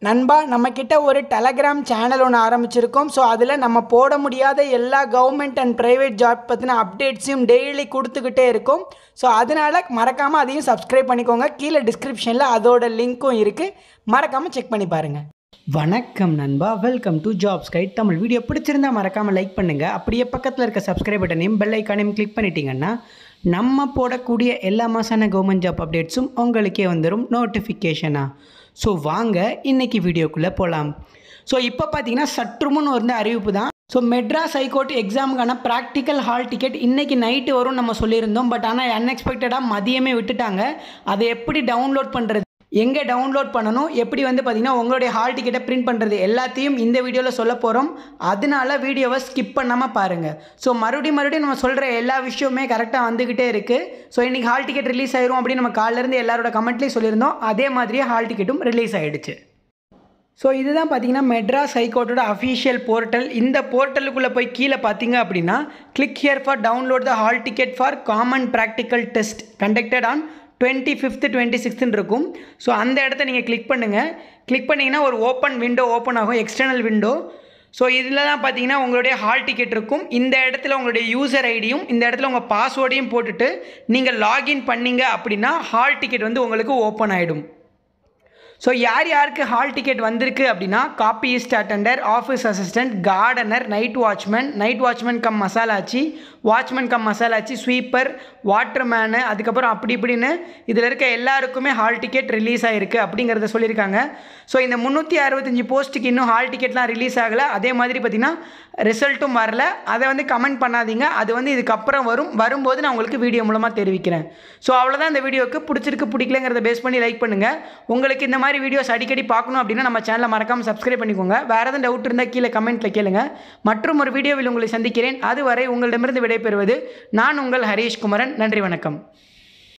நண்பா நம்மக்கிட்ட ஒரு டெலகிராம் சேனல் ஒன்று ஆரம்பிச்சிருக்கோம் ஸோ அதில் நம்ம போட முடியாத எல்லா கவர்மெண்ட் அண்ட் ப்ரைவேட் ஜாப் பற்றின அப்டேட்ஸையும் டெய்லி கொடுத்துக்கிட்டே இருக்கும் ஸோ அதனால் மறக்காமல் அதையும் சப்ஸ்கிரைப் பண்ணிக்கோங்க கீழே டிஸ்கிரிப்ஷனில் அதோட லிங்க்கும் இருக்குது மறக்காமல் செக் பண்ணி பாருங்கள் வணக்கம் நண்பா welcome to jobs guide Tamil video பிடிச்சிருந்தா மறக்காமல் லைக் பண்ணுங்கள் அப்படியே பக்கத்தில் இருக்க சப்ஸ்கிரைப் பட்டனையும் பெல் ஐக்கானையும் கிளிக் பண்ணிட்டீங்கன்னா நம்ம போடக்கூடிய எல்லா மாசான கவர்மெண்ட் ஜாப் அப்டேட்ஸும் உங்களுக்கே வந்துடும் நோட்டிஃபிகேஷனாக ஸோ வாங்க இன்னைக்கு வீடியோக்குள்ளே போகலாம் ஸோ இப்போ பார்த்தீங்கன்னா சற்று முன் வந்து அறிவிப்பு தான் ஸோ மெட்ராஸ் ஹைகோர்ட் எக்ஸாமுக்கான ப்ராக்டிக்கல் ஹால் டிக்கெட் இன்றைக்கி நைட்டு வரும் நம்ம சொல்லியிருந்தோம் பட் ஆனால் அன்எக்ஸ்பெக்டடாக மதியமே விட்டுட்டாங்க அதை எப்படி டவுன்லோட் பண்ணுறது எங்கே டவுன்லோட் பண்ணணும் எப்படி வந்து பார்த்திங்கன்னா உங்களுடைய ஹால் டிக்கெட்டை பிரிண்ட் பண்ணுறது எல்லாத்தையும் இந்த வீடியோவில் சொல்ல போகிறோம் அதனால வீடியோவை ஸ்கிப் பண்ணாமல் பாருங்கள் ஸோ மறுபடியும் மறுபடியும் நம்ம சொல்கிற எல்லா விஷயமே கரெக்டாக வந்துக்கிட்டே இருக்குது ஸோ இன்றைக்கி ஹால் டிக்கெட் ரிலீஸ் ஆயிரும் அப்படின்னு நம்ம காலிலேருந்து எல்லாரோட கமெண்ட்லேயும் சொல்லியிருந்தோம் அதே மாதிரியே ஹால் டிக்கெட்டும் ரிலீஸ் ஆகிடுச்சு ஸோ இதுதான் பார்த்தீங்கன்னா மெட்ராஸ் ஹைகோர்ட்டோட அஃபிஷியல் போர்ட்டல் இந்த போர்ட்டலுக்குள்ளே போய் கீழே பார்த்தீங்க அப்படின்னா click here for download the hall ticket for common practical test conducted on twenty fifth twenty சிக்ஸ்த்துன்னு இருக்கும் ஸோ அந்த இடத்த நீங்கள் கிளிக் பண்ணுங்கள் கிளிக் பண்ணிங்கன்னா ஒரு ஓப்பன் விண்டோ ஓப்பன் ஆகும் எக்ஸ்டர்னல் விண்டோ ஸோ இதில் தான் பார்த்தீங்கன்னா உங்களுடைய ஹால் டிக்கெட் இருக்கும் இந்த இடத்துல உங்களுடைய யூசர் ஐடியும் இந்த இடத்துல உங்கள் பாஸ்வேர்டையும் போட்டுட்டு நீங்கள் லாகின் பண்ணீங்க அப்படின்னா ஹால் டிக்கெட் வந்து உங்களுக்கு ஓப்பன் ஆகிடும் ஸோ யார் யாருக்கு ஹால் டிக்கெட் வந்திருக்கு அப்படின்னா copyist attender office assistant gardener night watchman night watchman cum மசாலாச்சி வாட்ச்மேன் கம் மசாலாச்சி ஸ்வீப்பர் வாட்டர்மேனு அதுக்கப்புறம் அப்படி இப்படின்னு இதில் இருக்க எல்லாருக்குமே ஹால் டிக்கெட் ரிலீஸ் ஆகிருக்கு அப்படிங்கிறத சொல்லியிருக்காங்க ஸோ இந்த முந்நூற்றி அறுபத்தஞ்சு போஸ்ட்டுக்கு இன்னும் ஹால் டிக்கெட்லாம் ரிலீஸ் ஆகலை அதே மாதிரி பார்த்திங்கன்னா ரிசல்ட்டும் வரல அதை வந்து கமெண்ட் பண்ணாதீங்க அது வந்து இதுக்கப்புறம் வரும் வரும்போது நான் உங்களுக்கு வீடியோ மூலமாக தெரிவிக்கிறேன் ஸோ அவ்வளோதான் இந்த வீடியோக்கு பிடிச்சிருக்கு பிடிக்கலங்கிறத பேஸ் பண்ணி லைக் பண்ணுங்கள் உங்களுக்கு இந்த மாதிரி வீடியோஸ் அடிக்கடி பார்க்கணும் அப்படின்னா நம்ம சேனலை மறக்காமல் சப்ஸ்கிரைப் பண்ணிக்கோங்க வேறு எதுவும் டவுட் இருந்தால் கீழே கமெண்ட்டில் கேளுங்க மற்றும் ஒரு வீடியோவில் உங்களை சந்திக்கிறேன் அதுவரை உங்களிடமிருந்து விடைபெறுவது நான் உங்கள் ஹரீஷ் குமரன் நன்றி வணக்கம்